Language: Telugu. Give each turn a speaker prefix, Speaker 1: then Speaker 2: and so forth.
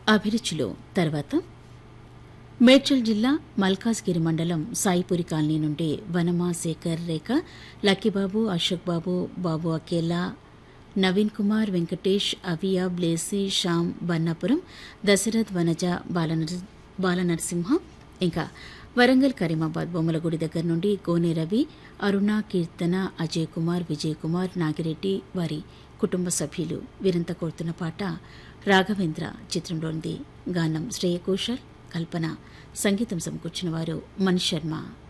Speaker 1: అభిరుచిలో తర్వాత మేడ్చల్ జిల్లా మల్కాజ్గిరి మండలం సాయిపురి కాలనీ నుండి వనమా శేఖర్ రేఖ లక్కీబాబు అశోక్ బాబు బాబు అకేలా నవీన్ కుమార్ వెంకటేష్ అవియా బ్లేసి శ్యామ్ బన్నాపురం దశరథ్ వనజ బాలనర్ బాలనరసింహ ఇంకా వరంగల్ కరీమాబాద్ బొమ్మలగుడి దగ్గర నుండి గోనె రవి అరుణ కీర్తన అజయ్ కుమార్ విజయ్ కుమార్ నాగిరెడ్డి వారి కుటుంబ సభ్యులు వీరంతా కోరుతున్న పాట రాఘవేంద్ర చిత్రంలోనిది గానం శ్రేయ ఘోషాల్ కల్పన సంగీతం సమకూర్చిన వారు మణి శర్మ